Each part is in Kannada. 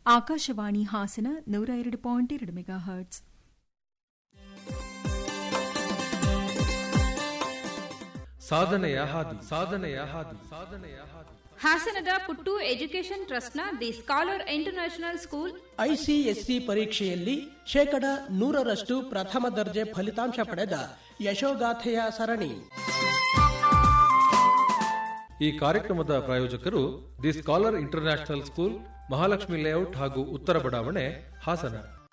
ಆಕಾಶವಾಣಿ ಹಾಸನ ನೂರ ಎರಡು ಪಾಯಿಂಟ್ ಎರಡು ಮೆಗಾ ಹರ್ಟ್ಸ್ ಸಾಧನೆಯ ಹಾದಿ ಸಾಧನೆಯ ಹಾದಿ ಸಾಧನೆಯ ಹಾದಿ ಹಾಸನದ ಪುಟ್ಟು ಎಜುಕೇಷನ್ ಟ್ರಸ್ಟ್ನ the scholar international school ICSC ಪರೀಕ್ಷೆಯಲ್ಲಿ ಶೇಕಡ ನೂರರಷ್ಟು ಪ್ರಥಮ ದರ್ಜೆ ಫಲಿತಾಂಶ ಪಡೆದ ಯಶೋಗಾಥೆಯ ಸರಣಿ ಈ ಕಾರ್ಯಕ್ರಮದ ಪ್ರಾಯೋಜಕರು the scholar international school Mahalakshmi layout ಹಾಗೂ ಉತ್ತರ ಬಡಾವಣೆ Hassan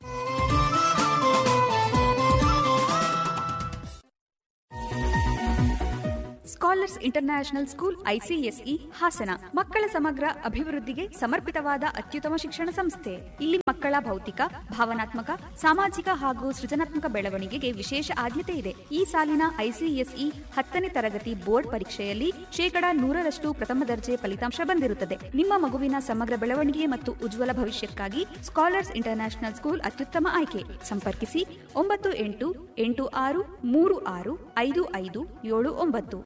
scholars international school ICSE Hassan ಮಕ್ಕಳ ಸಮಗ್ರ ಅಭಿವೃದ್ಧಿಗೆ ಸಮರ್ಪಿತವಾದ ಅತ್ಯುತ್ತಮ ಶಿಕ್ಷಣ ಸಂಸ್ಥೆ ಇಲ್ಲಿ ಮಕ್ಕಳ ಭೌತಿಕ ಭಾವನಾತ್ಮಕ ಸಾಮಾಜಿಕ ಹಾಗೂ ಸೃಜನಾತ್ಮಕ ಬೆಳವಣಿಗೆಗೆ ವಿಶೇಷ ಆದ್ಯತೆ ಇದೆ ಈ ಸಾಲಿನ ಐಸಿಎಸ್ಇ ಹತ್ತನೇ ತರಗತಿ ಬೋರ್ಡ್ ಪರೀಕ್ಷೆಯಲ್ಲಿ ಶೇಕಡಾ ನೂರರಷ್ಟು ಪ್ರಥಮ ದರ್ಜೆ ಫಲಿತಾಂಶ ಬಂದಿರುತ್ತದೆ ನಿಮ್ಮ ಮಗುವಿನ ಸಮಗ್ರ ಬೆಳವಣಿಗೆ ಮತ್ತು ಉಜ್ವಲ ಭವಿಷ್ಯಕ್ಕಾಗಿ ಸ್ಕಾಲರ್ಸ್ ಇಂಟರ್ನ್ಯಾಷನಲ್ ಸ್ಕೂಲ್ ಅತ್ಯುತ್ತಮ ಆಯ್ಕೆ ಸಂಪರ್ಕಿಸಿ ಒಂಬತ್ತು ಎಂಟು ಎಂಟು ಆರು ಮೂರು ಆರು ಐದು ಐದು ಏಳು ಒಂಬತ್ತು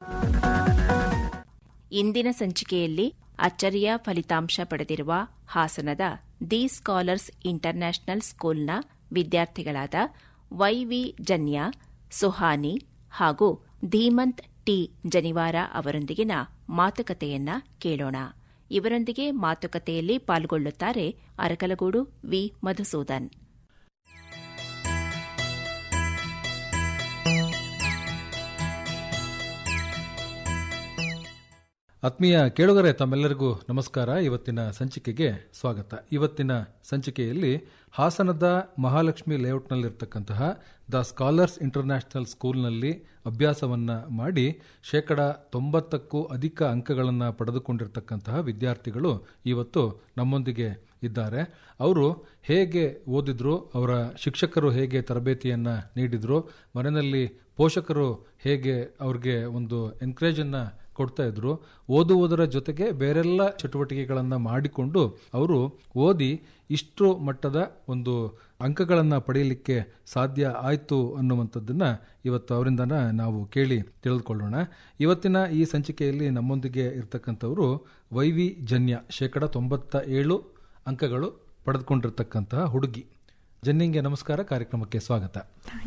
ಇಂದಿನ ಸಂಚಿಕೆಯಲ್ಲಿ ಅಚ್ಚರಿಯ ಫಲಿತಾಂಶ ಪಡೆದಿರುವ ಹಾಸನದ ದಿ ಸ್ಕಾಲರ್ಸ್ ಇಂಟರ್ನ್ಯಾಷನಲ್ ಸ್ಕೂಲ್ನ ವಿದ್ಯಾರ್ಥಿಗಳಾದ ವೈವಿ ಜನ್ಯ ಸುಹಾನಿ ಹಾಗೂ ಧೀಮಂತ್ ಟಿ ಜನಿವಾರ ಅವರೊಂದಿಗಿನ ಮಾತುಕತೆಯನ್ನ ಕೇಳೋಣ ಇವರೊಂದಿಗೆ ಮಾತುಕತೆಯಲ್ಲಿ ಪಾಲ್ಗೊಳ್ಳುತ್ತಾರೆ ಅರಕಲಗೂಡು ವಿ ಮಧುಸೂದನ್ ಆತ್ಮೀಯ ಕೇಳುಗರೆ ತಮ್ಮೆಲ್ಲರಿಗೂ ನಮಸ್ಕಾರ ಇವತ್ತಿನ ಸಂಚಿಕೆಗೆ ಸ್ವಾಗತ ಇವತ್ತಿನ ಸಂಚಿಕೆಯಲ್ಲಿ ಹಾಸನದ ಮಹಾಲಕ್ಷ್ಮಿ ಲೇಔಟ್ನಲ್ಲಿರ್ತಕ್ಕಂತಹ ದ ಸ್ಕಾಲರ್ಸ್ ಇಂಟರ್ನ್ಯಾಷನಲ್ ಸ್ಕೂಲ್ನಲ್ಲಿ ಅಭ್ಯಾಸವನ್ನ ಮಾಡಿ ಶೇಕಡ ತೊಂಬತ್ತಕ್ಕೂ ಅಧಿಕ ಅಂಕಗಳನ್ನು ಪಡೆದುಕೊಂಡಿರ್ತಕ್ಕಂತಹ ವಿದ್ಯಾರ್ಥಿಗಳು ಇವತ್ತು ನಮ್ಮೊಂದಿಗೆ ಇದ್ದಾರೆ ಅವರು ಹೇಗೆ ಓದಿದ್ರು ಅವರ ಶಿಕ್ಷಕರು ಹೇಗೆ ತರಬೇತಿಯನ್ನ ನೀಡಿದ್ರು ಮನೆಯಲ್ಲಿ ಪೋಷಕರು ಹೇಗೆ ಅವ್ರಿಗೆ ಒಂದು ಎನ್ಕರೇಜ್ ಅನ್ನ ಕೊಡ್ತಾ ಇದ್ರು ಓದುವುದರ ಜೊತೆಗೆ ಬೇರೆಲ್ಲ ಚಟುವಟಿಕೆಗಳನ್ನ ಮಾಡಿಕೊಂಡು ಅವರು ಓದಿ ಇಷ್ಟು ಮಟ್ಟದ ಒಂದು ಅಂಕಗಳನ್ನ ಪಡೆಯಲಿಕ್ಕೆ ಸಾಧ್ಯ ಆಯ್ತು ಅನ್ನುವಂಥದ್ದನ್ನ ಇವತ್ತು ಅವರಿಂದನ ನಾವು ಕೇಳಿ ತಿಳಿದುಕೊಳ್ಳೋಣ ಇವತ್ತಿನ ಈ ಸಂಚಿಕೆಯಲ್ಲಿ ನಮ್ಮೊಂದಿಗೆ ಇರ್ತಕ್ಕಂಥವರು ವೈವಿ ಜನ್ಯ ಶೇಕಡ ತೊಂಬತ್ತ ಏಳು ಅಂಕಗಳು ಪಡೆದುಕೊಂಡಿರ್ತಕ್ಕಂತಹ ಹುಡುಗಿ ಜನ್ನಿಂಗೆ ನಮಸ್ಕಾರ ಕಾರ್ಯಕ್ರಮಕ್ಕೆ ಸ್ವಾಗತ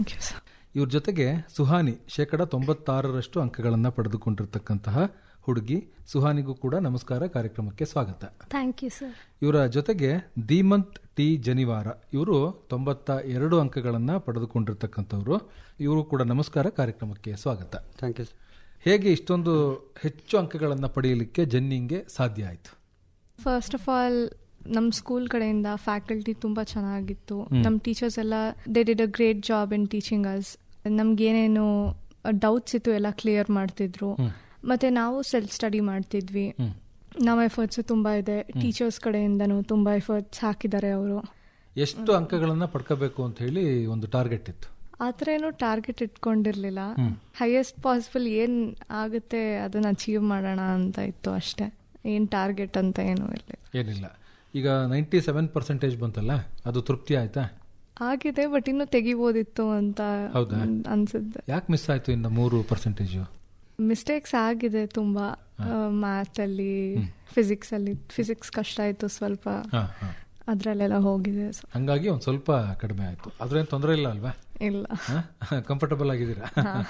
ಇವ್ರ ಜೊತೆಗೆ ಸುಹಾನಿ ಶೇಕಡ ತೊಂಬತ್ತಾರರಷ್ಟು ಅಂಕಗಳನ್ನು ಪಡೆದುಕೊಂಡಿರ್ತಕ್ಕಂತಹ ಹುಡುಗಿ ಸುಹಾನಿಗೂ ಕೂಡ ನಮಸ್ಕಾರ ಕಾರ್ಯಕ್ರಮಕ್ಕೆ ಸ್ವಾಗತ ಥ್ಯಾಂಕ್ ಯು ಸರ್ ಇವರ ಜೊತೆಗೆ ಧೀಮಂತ್ ಟಿ ಜನಿವಾರ ಇವರು ತೊಂಬತ್ತ ಎರಡು ಅಂಕಗಳನ್ನು ಪಡೆದುಕೊಂಡಿರ್ತಕ್ಕಂಥವ್ರು ಇವರು ಕೂಡ ನಮಸ್ಕಾರ ಕಾರ್ಯಕ್ರಮಕ್ಕೆ ಸ್ವಾಗತ ಥ್ಯಾಂಕ್ ಯು ಹೇಗೆ ಇಷ್ಟೊಂದು ಹೆಚ್ಚು ಅಂಕಗಳನ್ನು ಪಡೆಯಲಿಕ್ಕೆ ಜನ್ನಿಂಗೆ ಸಾಧ್ಯ ಆಯಿತು ಫಸ್ಟ್ ಆಫ್ ಆಲ್ ನಮ್ಮ ಸ್ಕೂಲ್ ಕಡೆಯಿಂದ ಫ್ಯಾಕಲ್ಟಿ ತುಂಬ ಚೆನ್ನಾಗಿತ್ತು ನಮ್ಮ ಟೀಚರ್ಸ್ ಎಲ್ಲ they did a great job in teaching us ನಮ್ಗೇನೇನು ಡೌಟ್ಸ್ ಇತ್ತು ಎಲ್ಲ ಕ್ಲಿಯರ್ ಮಾಡ್ತಿದ್ರು ಮತ್ತೆ ನಾವು ಸೆಲ್ಫ್ ಸ್ಟಡಿ ಮಾಡ್ತಿದ್ವಿ ನಮ್ಮ ಎಫರ್ಟ್ಸ್ ತುಂಬಾ ಇದೆ ಟೀಚರ್ಸ್ ಕಡೆಯಿಂದನೂ ತುಂಬಾ ಎಫರ್ಟ್ಸ್ ಹಾಕಿದ್ದಾರೆ ಅವರು ಎಷ್ಟು ಅಂಕಗಳನ್ನು ಪಡ್ಕೋಬೇಕು ಅಂತ ಹೇಳಿ ಒಂದು ಟಾರ್ಗೆಟ್ ಇತ್ತು ಆ ಥರ ಏನು ಟಾರ್ಗೆಟ್ ಇಟ್ಕೊಂಡಿರ್ಲಿಲ್ಲ ಹೈಯೆಸ್ಟ್ ಪಾಸಿಬಲ್ ಏನ್ ಆಗುತ್ತೆ ಅದನ್ನ ಅಚೀವ್ ಮಾಡೋಣ ಅಂತ ಇತ್ತು ಅಷ್ಟೇ ಏನ್ ಟಾರ್ಗೆಟ್ ಅಂತ ಏನೂ ಇರಲಿಲ್ಲ ಏನಿಲ್ಲ ಈಗ ನೈಂಟಿ ಸೆವೆನ್ ಪರ್ಸೆಂಟೇಜ್ ಬಂತಲ್ಲ ಅದು ತೃಪ್ತಿ ಆಯ್ತಾ ಆಗಿದೆ ಬಟ್ ಇನ್ನು ತೆಗಿಬೋದಿತ್ತು ಅಂತ ಹೌದಾ? ಅನ್ಸುತ್ತೆ ಯಾಕೆ ಮಿಸ್ ಆಯ್ತು ಇನ್ನು ಮೂರು ಪರ್ಸೆಂಟೇಜು ಮಿಸ್ಟೇಕ್ಸ್ ಆಗಿದೆ ತುಂಬಾ ಮ್ಯಾಥ್ ಅಲ್ಲಿ ಫಿಸಿಕ್ಸ್ ಅಲ್ಲಿ ಫಿಸಿಕ್ಸ್ ಕಷ್ಟ ಆಯ್ತು ಸ್ವಲ್ಪ ಹಾ ಹಾ ಅದ್ರಲ್ಲೆಲ್ಲ ಹೋಗಿದೆ ಸೊ ಹಂಗಾಗಿ ಒಂದು ಸ್ವಲ್ಪ ಕಡಿಮೆ ಆಯ್ತು ಅದ್ರೇನು ತೊಂದರೆ ಇಲ್ಲ ಅಲ್ವಾ ಇಲ್ಲ ಕಂಫರ್ಟಬಲ್ ಆಗಿದ್ದೀರಾ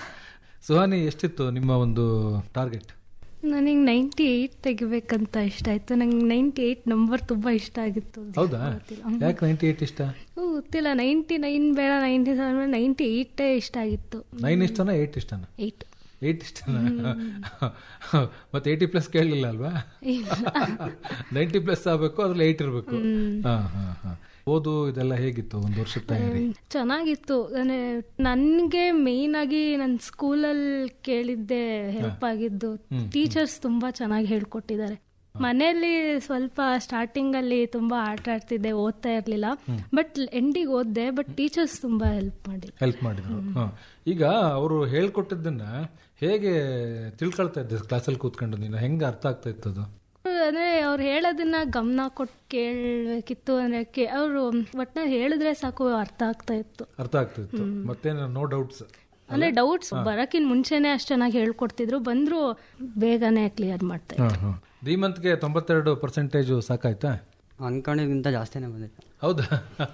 ಸುಹಾನಿ ಎಷ್ಟಿತ್ತು ನಿಮ್ಮ ಒಂದು ಟಾರ್ಗೆಟ್ ನನಗೆ ನೈಂಟಿ ಏಯ್ಟ್ ತೆಗಿಬೇಕಂತ ಇಷ್ಟ ಆಯ್ತು ನಂಗೆ ನೈಂಟಿ ಏಯ್ಟ್ ನಂಬರ್ ತುಂಬಾ ಇಷ್ಟ ಆಗಿತ್ತು ಹೌದಾ ಯಾಕೆ ನೈಂಟಿ ಏಟ್ ಇಷ್ಟ ಹ್ಞೂ, ಗೊತ್ತಿಲ್ಲ ನೈಂಟಿ ನೈನ್ ಬೇಡ ನೈಂಟಿ ಸೆವೆನ್ ನೈಂಟಿ ಏಯ್ಟೇ ಇಷ್ಟ ಆಗಿತ್ತು ನೈನ್ ಇಷ್ಟನಾ ಏಟ್ ಇಷ್ಟನಾ ಏಯ್ಟ್ ಏಟ್ ಇಷ್ಟನಾ ಮತ್ತೆ ಏಯ್ಟಿ ಪ್ಲಸ್ ಕೇಳಲಿಲ್ಲ ಅಲ್ವಾ ನೈಂಟಿ ಪ್ಲಸ್ ಆಗಬೇಕು ಅದ್ರಲ್ಲಿ ಏಯ್ಟ್ ಇರಬೇಕು ಹಾ ಹಾ ಹಾ ಓದು ಇದೆಲ್ಲ ಹೇಗಿತ್ತು ಒಂದು ವರ್ಷದ ತಯಾರಿ ಚೆನ್ನಾಗಿತ್ತು ಅಂದ್ರೆ ನನಗೆ ಮೇಯ್ನ್ ಆಗಿ ನನ್ನ ಸ್ಕೂಲಲ್ಲಿ ಕೇಳಿದ್ದೆ ಹೆಲ್ಪ್ ಆಗಿದ್ದು ಟೀಚರ್ಸ್ ತುಂಬಾ ಚೆನ್ನಾಗಿ ಹೇಳ್ಕೊಟ್ಟಿದ್ದಾರೆ ಮನೆಯಲ್ಲಿ ಸ್ವಲ್ಪ ಸ್ಟಾರ್ಟಿಂಗ್ ಅಲ್ಲಿ ತುಂಬಾ ಆಟ ಆಡ್ತಿದ್ದೆ ಓದ್ತಾ ಇರ್ಲಿಲ್ಲ ಬಟ್ ಎಂಡಿಗೆ ಓದ್ದೆ ಬಟ್ ಟೀಚರ್ಸ್ ತುಂಬಾ ಹೆಲ್ಪ್ ಮಾಡಿದ್ರು ಹೆಲ್ಪ್ ಮಾಡಿದ್ರು ಹ. ಈಗ ಅವರು ಹೇಳ್ಕೊಟ್ಟಿದ್ದನ್ನ ಹೇಗೆ ತಿಳ್ಕೊಳ್ತಾ ಇದ್ದೆ ಕ್ಲಾಸಲ್ಲಿ ಕೂತ್ಕೊಂಡು ನೀನು ಹೆಂಗೆ ಅರ್ಥ ಆಗ್ತಾ ಇತ್ತು ಅದು ಅಂದ್ರೆ ಅವ್ರು ಹೇಳೋದನ್ನ ಗಮನ ಕೊಟ್ಟು ಕೇಳಬೇಕಿತ್ತು ಅಂದ್ರೆ ಅವರು ಒಟ್ನಲ್ಲಿ ಹೇಳಿದ್ರೆ ಸಾಕು ಅರ್ಥ ಆಗ್ತಾ ಇತ್ತು ಅರ್ಥ ಆಗ್ತಾ ಇತ್ತು ಮತ್ತೇನು ನೋ ಡೌಟ್ಸ್ ಅಂದ್ರೆ ಡೌಟ್ಸ್ ಬರಕಿನ್ ಮುಂಚೆನೆ ಅಷ್ಟು ಚೆನ್ನಾಗಿ ಹೇಳ್ಕೊಡ್ತಿದ್ರು ಬಂದ್ರು ಬೇಗನೆ ಕ್ಲಿಯರ್ ಮಾಡ್ತಾ ಇದ್ರು ಧೀಮಂತ್ಗೆ ತೊಂಬತ್ತೆರಡು ಪರ್ಸೆಂಟೇಜು ಸಾಕಾಯ್ತಾ ಅನ್ಕೊಂಡಿದ್ಕಿಂತ ಜಾಸ್ತಿನೇ ಬಂದಿದೆ ಹೌದಾ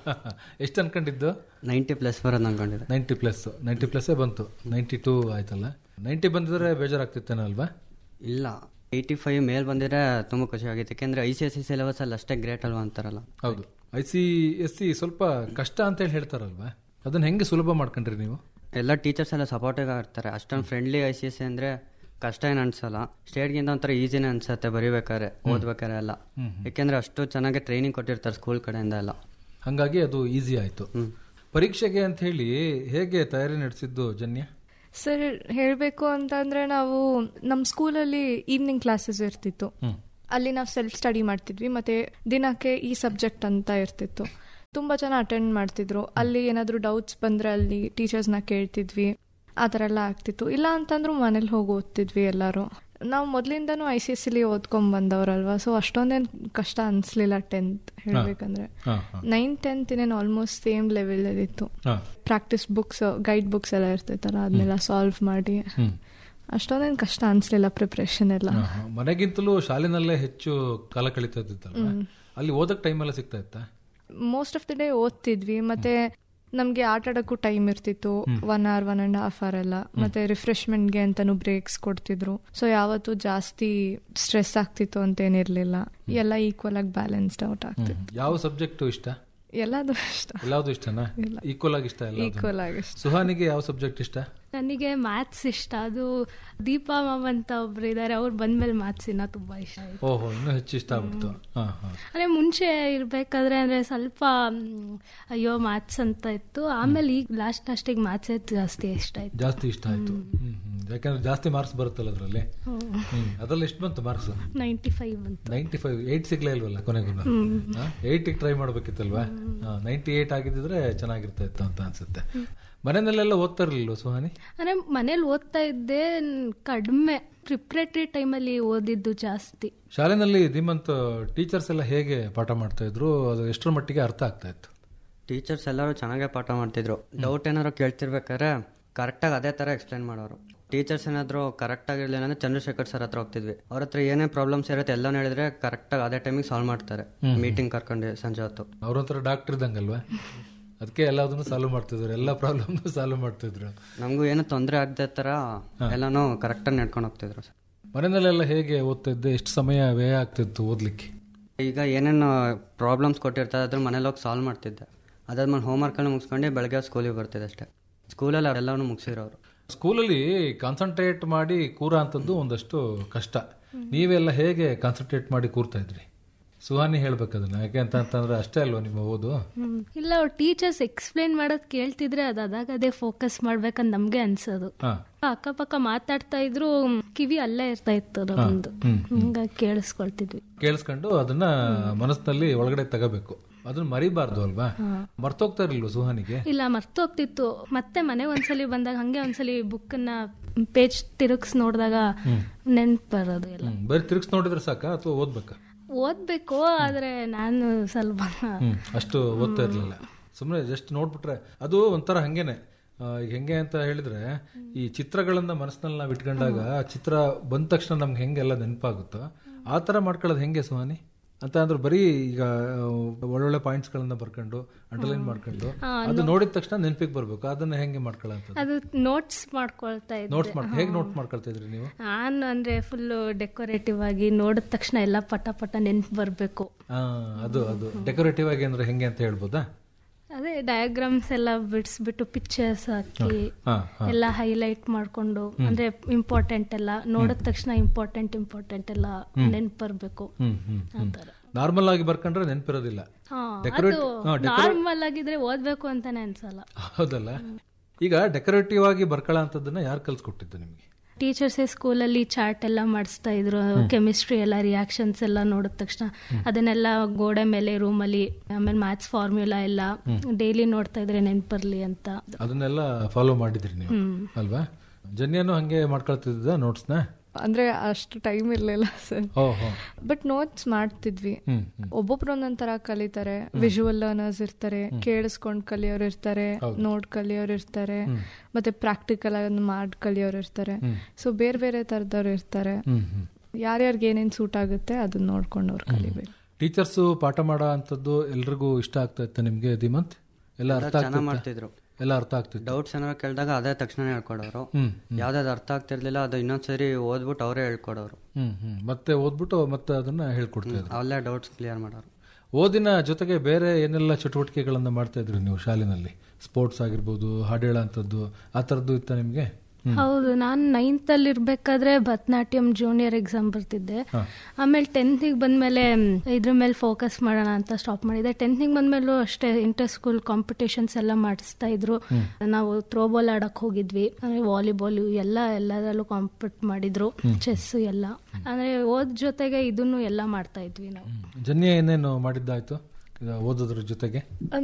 ಎಷ್ಟು ಅನ್ಕೊಂಡಿದ್ದು ನೈಂಟಿ ಪ್ಲಸ್ ಬರೋದು ಅನ್ಕೊಂಡಿದ್ದೆ ನೈಂಟಿ ಪ್ಲಸ್ ನೈಂಟಿ ಪ್ಲಸ್ಸೇ ಬಂತು ನೈಂಟಿ ಟೂ ಆಯ್ತಲ್ಲ ನೈಂಟಿ ಬಂದಿದ್ರೆ ಬೇಜಾರಾಗ್ತಿತ್ತೇನೋ ಅಲ್ವಾ ಇಲ್ಲ ಏಯ್ಟಿ ಫೈವ್ ಮೇಲ್ ಬಂದಿದ್ರೆ ತುಂಬ ಖುಷಿ ಆಗಿತ್ತು ಯಾಕೆಂದ್ರೆ I C S C syllabus ಅಲ್ಲಿ ಅಷ್ಟೇ ಗ್ರೇಟ್ ಅಲ್ವಾ ಅಂತಾರಲ್ಲ ಹೌದು ಐ ಸಿ ಎಸ್ ಸಿ ಸ್ವಲ್ಪ ಕಷ್ಟ ಅಂತೇಳಿ ಹೇಳ್ತಾರಲ್ವಾ ಅದನ್ನ ಹೆಂಗೆ ಸುಲಭ ಮಾಡ್ಕೊಂಡ್ರಿ ನೀವು ಎಲ್ಲ ಟೀಚರ್ಸ್ ಎಲ್ಲ ಸಪೋರ್ಟಿವ್ ಆಗಿರ್ತಾರೆ ಅಷ್ಟೊಂದು friendly I C S C ಅಂದರೆ ಕಷ್ಟ ಏನು ಅನ್ಸಲ್ಲ ಸ್ಟೇಟ್ಗಿಂತ ಒಂಥರ ಈಸಿನೇ ಅನ್ಸುತ್ತೆ ಬರಿಬೇಕಾದ್ರೆ ಓದ್ಬೇಕಾದ್ರೆ ಎಲ್ಲ ಯಾಕೆಂದ್ರೆ ಅಷ್ಟು ಚೆನ್ನಾಗಿ ಟ್ರೈನಿಂಗ್ ಕೊಟ್ಟಿರ್ತಾರೆ ಸ್ಕೂಲ್ ಕಡೆಯಿಂದ ಎಲ್ಲ ಹಂಗಾಗಿ ಅದು ಈಸಿ ಆಯ್ತು ಪರೀಕ್ಷೆಗೆ ಅಂತ ಹೇಳಿ ಹೇಗೆ ತಯಾರಿ ನಡೆಸಿದ್ದು ಜನ್ಯ ಸರ್ ಹೇಳಬೇಕು ಅಂತಂದ್ರೆ ನಾವು ನಮ್ಮ ಸ್ಕೂಲಲ್ಲಿ ಈವ್ನಿಂಗ್ ಕ್ಲಾಸಸ್ ಇರ್ತಿತ್ತು ಅಲ್ಲಿ ನಾವು ಸೆಲ್ಫ್ ಸ್ಟಡಿ ಮಾಡ್ತಿದ್ವಿ ಮತ್ತೆ ದಿನಕ್ಕೆ ಈ ಸಬ್ಜೆಕ್ಟ್ ಅಂತ ಇರ್ತಿತ್ತು ತುಂಬಾ ಜನ ಅಟೆಂಡ್ ಮಾಡ್ತಿದ್ರು ಅಲ್ಲಿ ಏನಾದರೂ ಡೌಟ್ಸ್ ಬಂದ್ರೆ ಅಲ್ಲಿ ಟೀಚರ್ಸ್ನ ಕೇಳ್ತಿದ್ವಿ ಆ ಥರ ಎಲ್ಲ ಆಗ್ತಿತ್ತು ಇಲ್ಲ ಅಂತಂದ್ರೂ ಮನೇಲಿ ಹೋಗಿ ಓದ್ತಿದ್ವಿ ಎಲ್ಲರೂ ನಾವು ಮೊದಲಿಂದನೂ ಐ ಸಿ ಎಸ್ ಸಿಲಿ ಓದ್ಕೊಂಡ್ ಬಂದವರಲ್ವಾ ಸೊ ಅಷ್ಟೊಂದೇನು ಕಷ್ಟ ಅನ್ಸ್ಲಿಲ್ಲ ಟೆಂತ್ ಹೇಳ್ಬೇಕಂದ್ರೆ ಹಾ, ಹಾ. ನೈನ್ ಟೆಂತ್ ಇನ್ನೇನು ಆಲ್ಮೋಸ್ಟ್ ಸೇಮ್ ಲೆವೆಲ್ ಇತ್ತು ಹಾ. ಪ್ರಾಕ್ಟೀಸ್ ಬುಕ್ಸ್ ಗೈಡ್ ಬುಕ್ಸ್ ಎಲ್ಲ ಇರ್ತೈತಲ್ಲ ಅದನ್ನೆಲ್ಲ ಸಾಲ್ವ್ ಮಾಡಿ ಹ್ಮ್. ಅಷ್ಟೊಂದೇನು ಕಷ್ಟ ಅನ್ಸ್ಲಿಲ್ಲ ಪ್ರಿಪ್ರೇಷನ್ ಎಲ್ಲ ಹಾ, ಹಾ. ಮನೆಗಿಂತಲೂ ಶಾಲೆನಲ್ಲೇ ಹೆಚ್ಚು ಕಾಲ ಕಳೀತಾ ಇದ್ದಿತ್ತಲ್ವಾ ಅಲ್ಲಿ ಓದಕ್ ಟೈಮ್ ಎಲ್ಲ ಸಿಗ್ತಾ ಇತ್ತಾ ಮೋಸ್ಟ್ ಆಫ್ ದ ಡೇ ಓದ್ತಿದ್ವಿ ಮತ್ತೆ ನಮ್ಗೆ ಆಟ ಆಡಕ್ಕೂ ಟೈಮ್ ಇರ್ತಿತ್ತು one hour one and half hour ಎಲ್ಲ ಮತ್ತೆ ರಿಫ್ರೆಶ್ಮೆಂಟ್ಗೆ ಅಂತಾನು ಬ್ರೇಕ್ಸ್ ಕೊಡ್ತಿದ್ರು ಸೊ ಯಾವತ್ತೂ ಜಾಸ್ತಿ ಸ್ಟ್ರೆಸ್ ಆಗ್ತಿತ್ತು ಅಂತ ಏನಿರ್ಲಿಲ್ಲ ಎಲ್ಲ ಈಕ್ವಲ್ ಆಗಿ ಬ್ಯಾಲೆನ್ಸ್ಡ್ ಔಟ್ ಆಗ್ತಿತ್ತು ಹ್ಮ್. ಯಾವ ಸಬ್ಜೆಕ್ಟ್ ಇಷ್ಟ ಎಲ್ಲದು ಇಷ್ಟ ಎಲ್ಲಾವ್ದು ಇಷ್ಟನಾ ಈಕ್ವಲ್ ಆಗಿ ಇಷ್ಟ ಎಲ್ಲ ಈಕ್ವಲ್ ಆಗಿ ಇಷ್ಟ ಸುಹಾನಿಗೆ ಯಾವ ಸಬ್ಜೆಕ್ಟ್ ಇಷ್ಟ ನನಗೆ ಮ್ಯಾಥ್ಸ್ ಇಷ್ಟ ಅದು ದೀಪಾ ಮ್ಯಾಮ್ ಅಂತ ಒಬ್ರು ಇದ್ದಾರೆ ಅವ್ರು ಬಂದ್ಮೇಲೆ ಮ್ಯಾಥ್ಸ್ ಇನ್ನ ತುಂಬಾ ಇಷ್ಟ ಆಯ್ತು ಓಹೋ ಇನ್ನೂ ಹೆಚ್ಚು ಇಷ್ಟ ಆಗ್ಬಿಡ್ತು ಹಾ ಹಾ ಅಂದ್ರೆ ಮುಂಚೆ ಇರ್ಬೇಕಾದ್ರೆ ಅಂದ್ರೆ ಸ್ವಲ್ಪ ಮ್, ಅಯ್ಯೋ ಮ್ಯಾಥ್ಸ್ ಅಂತ ಇತ್ತು ಆಮೇಲೆ ಈಗ ಲಾಸ್ಟ್ ಲಾಸ್ಟಿಗೆ ಮ್ಯಾಥ್ಸೇ ಜಾಸ್ತಿ ಇಷ್ಟ ಆಯ್ತು ಜಾಸ್ತಿ ಇಷ್ಟ ಆಯ್ತು ಹ್ಮ್ ಹ್ಮ್. ಯಾಕಂದ್ರೆ ಜಾಸ್ತಿ ಮಾರ್ಕ್ಸ್ ಬರುತ್ತಲ್ಲ ಅದರಲ್ಲಿ ಹ್ಮ್ ಅದ್ರಲ್ಲಿ ಎಷ್ಟು ಬಂತು ಮಾರ್ಕ್ಸ್ ನೈಂಟಿ ಫೈವ್ ಅಂತ ನೈಂಟಿ ಫೈವ್ ಏಯ್ಟ್ ಸಿಗ್ಲೇ ಇಲ್ವಲ್ಲ ಕೊನೆಗೂ ಏಯ್ಟಿಗೆ ಟ್ರೈ ಮಾಡ್ಬೇಕಿತ್ತಲ್ವಾ ನೈಂಟಿ ಏಯ್ಟ್ ಆಗಿದ್ದಿದ್ರೆ ಚೆನ್ನಾಗಿರ್ತಾ ಇತ್ತು ಅಂತ ಅನ್ಸುತ್ತೆ ಮನೆಯಲ್ಲೆಲ್ಲ ಓದ್ತಾ ಇರ್ಲಿಲ್ವ ಸುಹಾನಿ ಅಂದ್ರೆ ಮನೇಲಿ ಓದ್ತಾ ಇದ್ದೆ ನ್- ಕಡಿಮೆ ಪ್ರಿಪ್ರೇಟರಿ ಟೈಮಲ್ಲಿ ಓದಿದ್ದು ಜಾಸ್ತಿ ಶಾಲೆನಲ್ಲಿ ಧೀಮಂತ್ ಟೀಚರ್ಸ್ ಎಲ್ಲ ಹೇಗೆ ಪಾಠ ಮಾಡ್ತಾ ಇದ್ರು ಅದು ಎಷ್ಟರ ಮಟ್ಟಿಗೆ ಅರ್ಥ ಆಗ್ತಾ ಇತ್ತು ಟೀಚರ್ಸ್ ಎಲ್ಲರೂ ಚೆನ್ನಾಗೇ ಪಾಠ ಮಾಡ್ತಿದ್ರು ಡೌಟ್ ಏನಾದ್ರು ಕೇಳ್ತಿರ್ಬೇಕಾದ್ರೆ ಕರೆಕ್ಟಾಗಿ ಅದೇ ಥರ ಎಕ್ಸ್ಪ್ಲೈನ್ ಮಾಡೋರು ಟೀಚರ್ಸ್ ಏನಾದರೂ ಕರೆಕ್ಟಾಗಿ ಇರಲಿಲ್ಲ ಅಂದರೆ ಚಂದ್ರಶೇಖರ್ ಸರ್ ಹತ್ರ ಹೋಗ್ತಿದ್ವಿ ಅವ್ರ ಹತ್ರ ಏನೇ ಪ್ರಾಬ್ಲಮ್ಸ್ ಇರುತ್ತೆ ಎಲ್ಲ ಹೇಳಿದ್ರೆ ಕರೆಕ್ಟಾಗಿ ಅದೇ ಟೈಮಿಗೆ ಸಾಲ್ವ್ ಮಾಡ್ತಾರೆ ಮೀಟಿಂಗ್ ಕರ್ಕೊಂಡು ಸಂಜೆ ಹೊತ್ತು ಅವ್ರೊಂಥರ ಡಾಕ್ಟರ್ ಇದ್ದಂಗಲ್ವಾ ಅದಕ್ಕೆ ಎಲ್ಲದನ್ನು ಸಾಲ್ವ್ ಮಾಡ್ತಿದ್ರು ಎಲ್ಲ ಪ್ರಾಬ್ಲಮ್ ಸಾಲ್ವ್ ಮಾಡ್ತಿದ್ರು ನಮಗೂ ಏನು ತೊಂದರೆ ಆಗದೆ ಥರ ಎಲ್ಲನೂ ಕರೆಕ್ಟಾಗಿ ನಡ್ಕೊಂಡು ಹೋಗ್ತಿದ್ರು ಸರ್ ಮನೆಯಲ್ಲೆಲ್ಲ ಹೇಗೆ ಓದ್ತಾ ಇದ್ದೆ ಎಷ್ಟು ಸಮಯ ವ್ಯಯ ಆಗ್ತಿತ್ತು ಓದ್ಲಿಕ್ಕೆ ಈಗ ಏನೇನು ಪ್ರಾಬ್ಲಮ್ಸ್ ಕೊಟ್ಟಿರ್ತಾರೆ ಅದ್ರ ಮನೇಲಿ ಹೋಗಿ ಸಾಲ್ವ್ ಮಾಡ್ತಿದ್ದೆ ಅದಾದ್ಮೇಲೆ ಹೋಮ್ವರ್ಕನ್ನು ಮುಗಿಸ್ಕೊಂಡು ಬೆಳಗ್ಗೆ ಸ್ಕೂಲಿಗೆ ಬರ್ತಿದ್ದೆ ಅಷ್ಟೇ ಸ್ಕೂಲಲ್ಲಿ ಅವರೆಲ್ಲವೂ ಮುಗಿಸಿರೋರು ಸ್ಕೂಲಲ್ಲಿ ಕಾನ್ಸಂಟ್ರೇಟ್ ಮಾಡಿ ಕೂರ ಅಂತದ್ದು ಒಂದಷ್ಟು ಕಷ್ಟ ನೀವೆಲ್ಲ ಹೇಗೆ ಕಾನ್ಸಂಟ್ರೇಟ್ ಮಾಡಿ ಕೂರ್ತಾ ಇದ್ರಿ ಸುಹಾನಿ ಹೇಳ್ಬೇಕದನ್ನ ಯಾಕೆ ಅಂತ ಅಂತಂದ್ರೆ ಅಷ್ಟೇ ಅಲ್ವಾ ನಿಮ್ಮ ಓದು ಹ್ಮ್. ಇಲ್ಲ ಅವ್ರು ಟೀಚರ್ಸ್ ಎಕ್ಸ್ಪ್ಲೇನ್ ಮಾಡೋದ್ ಕೇಳ್ತಿದ್ರೆ ಅದು ಅದಾಗ ಅದೇ ಫೋಕಸ್ ಮಾಡ್ಬೇಕಂತ ನಮ್ಗೆ ಅನ್ಸೋದು ಹಾ ಅಕ್ಕಪಕ್ಕ ಮಾತಾಡ್ತಾ ಇದ್ರು ಮ್, ಕಿವಿ ಅಲ್ಲೇ ಇರ್ತಾ ಇತ್ತು ನಮ್ದು ಹಿಂಗಾಗಿ ಕೇಳಿಸ್ಕೊಳ್ತಿದ್ವಿ ಕೇಳಿಸ್ಕೊಂಡು ಅದನ್ನ ಮನಸ್ಸಿನಲ್ಲಿ ಒಳಗಡೆ ತಗೋಬೇಕು ಅದನ್ನ ಮರಿಬಾರ್ದು ಅಲ್ವಾ ಮರ್ತೋಗ್ತಾ ಇರ್ಲಿಲ್ವ ಸುಹಾನಿಗೆ ಇಲ್ಲ ಮರ್ತೋಗ್ತಿತ್ತು ಮತ್ತೆ ಮನೆ ಒಂದ್ಸಲಿ ಬಂದಾಗ ಹಂಗೆ ಒಂದ್ಸಲಿ ಬುಕ್ಕನ್ನ ಪೇಜ್ ತಿರುಗಿಸ್ ನೋಡಿದಾಗ ನೆನ್ಪು ಬರೋದು ಎಲ್ಲ ಹ್ಮ್ ಬರೀ ತಿರ್ಗ್ಸ್ ನೋಡಿದ್ರೆ ಸಾಕಾ ಅಥವಾ ಓದ್ಬೇಕಾ ಓದ್ಬೇಕು ಆದ್ರೆ ನಾನು ಸ್ವಲ್ಪ ಹ್ಮ್ ಅಷ್ಟು ಓದ್ತಾ ಇರ್ಲಿಲ್ಲ ಸುಮ್ಮನೆ ಜಸ್ಟ್ ನೋಡ್ಬಿಟ್ರೆ ಅದು ಒಂಥರ ಹಂಗೇನೆ ಆ, ಈಗ ಹೆಂಗೆ ಅಂತ ಹೇಳಿದ್ರೆ ಈ ಚಿತ್ರಗಳನ್ನ ಮನಸ್ಸಿನಲ್ಲಿ ನಾವು ಇಟ್ಕೊಂಡಾಗ ಆ ಚಿತ್ರ ಬಂದ ತಕ್ಷಣ ನಮ್ಗೆ ಹೆಂಗೆಲ್ಲ ನೆನಪಾಗುತ್ತೋ ಆ ತರ ಮಾಡ್ಕೊಳ್ಳೋದು ಹೆಂಗೆ ಸುಹಾನಿ ಅಂತ ಅಂದ್ರೆ ಬರೀ ಈಗ ಆ, ಒಳ್ಳೊಳ್ಳೆ ಪಾಯಿಂಟ್ಸ್ ಗಳನ್ನ ಬರ್ಕೊಂಡು ಅಂಡರ್ಲೈನ್ ಮಾಡ್ಕೊಂಡು ಅದು ನೋಡಿದ ತಕ್ಷಣ ನೆನಪಿಗೆ ಬರ್ಬೇಕು ಅದನ್ನ ಹೆಂಗೆ ಮಾಡ್ಕೊಳ್ಳೋ ಅದು ನೋಟ್ಸ್ ಮಾಡ್ಕೊಳ್ತಾ ಇದ್ದೆ ನೋಟ್ಸ್ ಮಾಡಿ ಹೇಗೆ ನೋಟ್ ಮಾಡ್ಕೊಳ್ತಾ ಇದ್ರಿ ನೀವು ನಾನು ಅಂದ್ರೆ ಫುಲ್ ಡೆಕೋರೇಟಿವ್ ಆಗಿ ನೋಡಿದ ತಕ್ಷಣ ಎಲ್ಲ ಪಟ ಪಟ ನೆನ್ಪು ಬರಬೇಕು ಆ, ಅದು ಅದು ಡೆಕೋರೇಟಿವ್ ಆಗಿ ಅಂದ್ರೆ ಹೆಂಗೆ ಅಂತ ಹೇಳ್ಬೋದಾ ಅದೇ ಡಯಾಗ್ರಾಮ್ಸ್ ಎಲ್ಲ ಬಿಡಿಸ್ಬಿಟ್ಟು ಪಿಕ್ಚರ್ಸ್ ಹಾಕಿ ಹಾ ಹಾ ಎಲ್ಲ ಹೈಲೈಟ್ ಮಾಡ್ಕೊಂಡು ಅಂದ್ರೆ ಇಂಪಾರ್ಟೆಂಟ್ ಎಲ್ಲ ನೋಡಿದ ತಕ್ಷಣ ಇಂಪಾರ್ಟೆಂಟ್ ಇಂಪಾರ್ಟೆಂಟ್ ಎಲ್ಲ ನೆನ್ಪು ಬರಬೇಕು ಹ್ಮ್ ಹ್ಮ್ ಹ್ಮ್ ನಾರ್ಮಲ್ ಆಗಿ ಬರ್ಕೊಂಡ್ರೆ ನೆನಪಿರೋದಿಲ್ಲ ಹಾ Decorate- ಅದು ಹಾ, decorate- ನಾರ್ಮಲ್ ಆಗಿದ್ರೆ ಓದ್ಬೇಕು ಅಂತಾನೆ ಅನ್ಸಲ್ಲ ಹೌದಲ್ಲ ಈಗ ಡೆಕೋರೇಟಿವ್ ಆಗಿ ಬರ್ಕೊಳ್ಳೋ ಅಂತದನ್ನ ಯಾರು ಕಲ್ಸ್ಕೊಟ್ಟಿದ್ದು ನಿಮಗೆ ಟೀಚರ್ಸೇ ಸ್ಕೂಲಲ್ಲಿ ಚಾರ್ಟ್ ಎಲ್ಲ ಮಾಡಿಸ್ತಾ ಇದ್ರು ಕೆಮಿಸ್ಟ್ರಿ ಎಲ್ಲ ರಿಯಾಕ್ಷನ್ಸ್ ಎಲ್ಲ ನೋಡಿದ ತಕ್ಷಣ ಅದನ್ನೆಲ್ಲ ಗೋಡೆ ಮೇಲೆ ರೂಮಲ್ಲಿ ಆಮೇಲೆ ಮ್ಯಾಥ್ಸ್ ಫಾರ್ಮ್ಯುಲಾ ಎಲ್ಲ ಡೈಲಿ ನೋಡ್ತಾ ಇದ್ರೆ ನೆನ್ಪರ್ಲಿ ಅಂತ ಅದನ್ನೆಲ್ಲ ಫಾಲೋ ಮಾಡಿದ್ರಿ ನೀವು ಅಲ್ವಾ ಜನ್ಯನು ಹಂಗೆ ಮಾಡ್ಕೊಳ್ತಿದ್ದ ನೋಟ್ಸ್ನ ಅಂದ್ರೆ ಅಷ್ಟು ಟೈಮ್ ಇರ್ಲಿಲ್ಲ ಸರ್ ಓಹೋ ಬಟ್ ನೋಟ್ಸ್ ಮಾಡ್ತಿದ್ವಿ ಹ್ಮ್ ಹ್ಮ್ ಒಬ್ಬೊಬ್ರು ಒಂದೊಂದ್ ತರ ಕಲಿತಾರೆ ವಿಜುವಲ್ ಲರ್ನರ್ಸ್ ಇರ್ತಾರೆ ಕೇಳಿಸ್ಕೊಂಡ್ ಕಲಿಯೋರು ಇರ್ತಾರೆ ನೋಡ್ ಕಲಿಯೋರು ಇರ್ತಾರೆ ಮತ್ತೆ ಪ್ರಾಕ್ಟಿಕಲ್ ಆಗಿ ಮಾಡ್ ಕಲಿಯೋರು ಇರ್ತಾರೆ ಸೊ ಬೇರೆ ಬೇರೆ ತರದವ್ರು ಇರ್ತಾರೆ ಹ್ಮ್ ಹ್ಮ್ ಯಾರ್ಯಾರಿಗೆ ಏನೇನ್ ಸೂಟ್ ಆಗುತ್ತೆ ಅದನ್ನ ನೋಡ್ಕೊಂಡು ಅವ್ರು ಕಲಿಬೇಕು ಟೀಚರ್ಸ್ ಪಾಠ ಮಾಡೋ ಅಂಥದ್ದು ಎಲ್ರಿಗೂ ಇಷ್ಟ ಆಗ್ತಾ ಇತ್ತ ನಿಮ್ಗೆ ಧೀಮಂತ್ ಎಲ್ಲ ಅರ್ಥ ಚೆನ್ನಾಗಿ ಆಗ್ತಿತ್ತ? ಮಾಡ್ತಿದ್ರು ಎಲ್ಲ ಅರ್ಥ ಆಗ್ತಿತ್ತು ಡೌಟ್ಸ್ ಏನಾರು ಕೇಳಿದಾಗ ಅದೇ ತಕ್ಷಣ ಹೇಳ್ಕೊಡೋರು ಹ್ಮ್, ಯಾವ್ದಾದ್ರು ಅರ್ಥ ಆಗ್ತಿರ್ಲಿಲ್ಲ ಅದು ಇನ್ನೊಂದ್ಸರಿ ಓದ್ಬಿಟ್ಟು ಅವರೇ ಹೇಳ್ಕೊಡೋರು ಹ್ಮ್ ಹ್ಮ್ ಮತ್ತೆ ಓದ್ಬಿಟ್ಟು ಮತ್ತೆ ಅದನ್ನ ಹೇಳ್ಕೊಡ್ತಾ ಇದ್ರು ಅಲ್ಲೇ ಡೌಟ್ಸ್ ಕ್ಲಿಯರ್ ಮಾಡೋರು ಓದಿನ ಜೊತೆಗೆ ಬೇರೆ ಏನೆಲ್ಲ ಚಟುವಟಿಕೆಗಳನ್ನ ಮಾಡ್ತಾ ಇದ್ರಿ ನೀವು ಶಾಲೆನಲ್ಲಿ ಸ್ಪೋರ್ಟ್ಸ್ ಆಗಿರ್ಬೋದು ಹಾಡು ಹೇಳೋ ಅಂಥದ್ದು ಆ ಥರದ್ದು ಇತ್ತ ನಿಮ್ಗೆ ಹೌದು ನಾನು ನೈನ್ತ್ ಅಲ್ಲಿ ಇರ್ಬೇಕಾದ್ರೆ ಭರತನಾಟ್ಯಂ ಜೂನಿಯರ್ ಎಕ್ಸಾಮ್ ಬರ್ತಿದ್ದೆ ಆಮೇಲೆ ಟೆಂತಿಗೆ ಬಂದ್ಮೇಲೆ ಮ್, ಇದ್ರ ಮೇಲೆ ಫೋಕಸ್ ಮಾಡೋಣ ಅಂತ ಸ್ಟಾಪ್ ಮಾಡಿದೆ ಟೆಂತಿಗೆ ಬಂದ್ಮೇಲೂ ಅಷ್ಟೇ ಇಂಟರ್ ಸ್ಕೂಲ್ ಕಾಂಪಿಟೇಷನ್ಸ್ ಎಲ್ಲ ಮಾಡಿಸ್ತಾ ಇದ್ರು ನಾವು ಥ್ರೋಬಾಲ್ ಆಡಕ್ ಹೋಗಿದ್ವಿ ಅಂದ್ರೆ ವಾಲಿಬಾಲ್ ಎಲ್ಲ ಎಲ್ಲದರಲ್ಲೂ ಕಾಂಪಿಟ್ ಮಾಡಿದ್ರು ಚೆಸ್ ಎಲ್ಲ ಅಂದ್ರೆ ಓದ್ ಜೊತೆಗೆ ಇದನ್ನು ಎಲ್ಲ ಮಾಡ್ತಾ ಇದ್ವಿ ನಾವು ಜನ್ಯ ಏನೇನು ಮಾಡಿದ್ದಾಯ್ತು ಇದು ಓದೋದ್ರ ಜೊತೆಗೆ